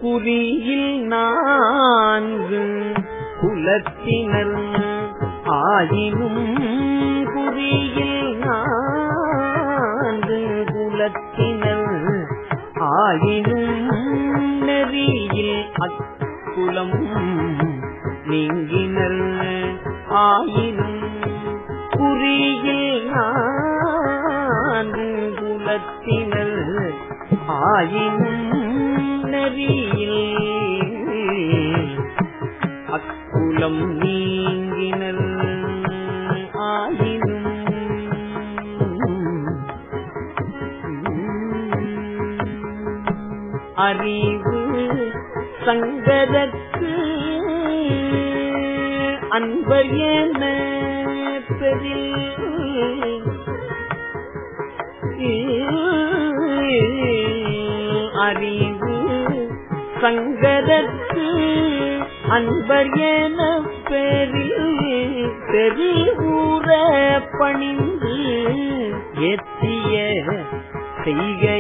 குறியில் நான்கு குலத்தினர் ஆயினும் குறியில் நான்கு குலத்தினர் ஆயினும் நெறியில் அக்குலம் நீங்கினர் ஆயினும் குறியில் நான்கு குலத்தினர் ஆயினும் நெறியில் அக்குலம் நீங்கினர் ஆயினும் அறிவு சங்கரத்து அன்பர் என அறிவு சங்கரத்து அன்பர் என பெரிய பெரியூர பணிந்து எத்திய செய்க